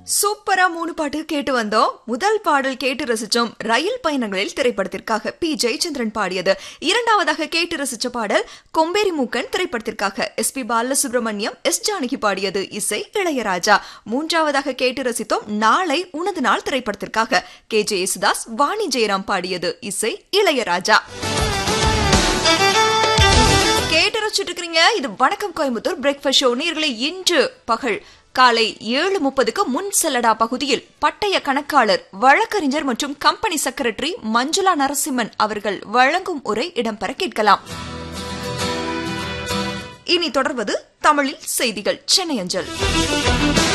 சூப்பரா மூணு பாட்டு கேட்டு வந்தோம் முதல் பாடல் கேட்டு ரசிச்சோம் ரயில் பயணங்களில் திரைப்படத்திற்காக பி ஜெயச்சந்திரன் பாடியது இரண்டாவதாக கேட்டு ரசிச்ச பாடல் கொம்பேரி மூக்கன் திரைப்படத்திற்காக S P Balasubrahmanyam S Janaki பாடியது இசை இளையராஜா மூன்றாவதாக கேட்டு ரசித்தோம் நாளை உனது நாள் திரைப்படத்திற்காக கே ஜே யேசுதாஸ் வாணி ஜெயராம் பாடியது இசை இளையராஜா கேட்டு ரசிச்சுட்டு இருக்கிறீங்க இது வணக்கம் கோயம்புத்தூர் பிரேக்ஃபாஸ்ட் ஷோ நேர்களை இன்று பகல் காலை ஏழு முப்பதுக்கு முன் செல்லடா பகுதியில் பட்டய கணக்காளர் வழக்கறிஞர் மற்றும் கம்பெனி செக்ரட்டரி மஞ்சுளா நரசிம்மன் அவர்கள் வழங்கும் உரை இடம்பெற கேட்கலாம் இனி தொடர்வது தமிழில் செய்திகள் சென்னை அஞ்சல்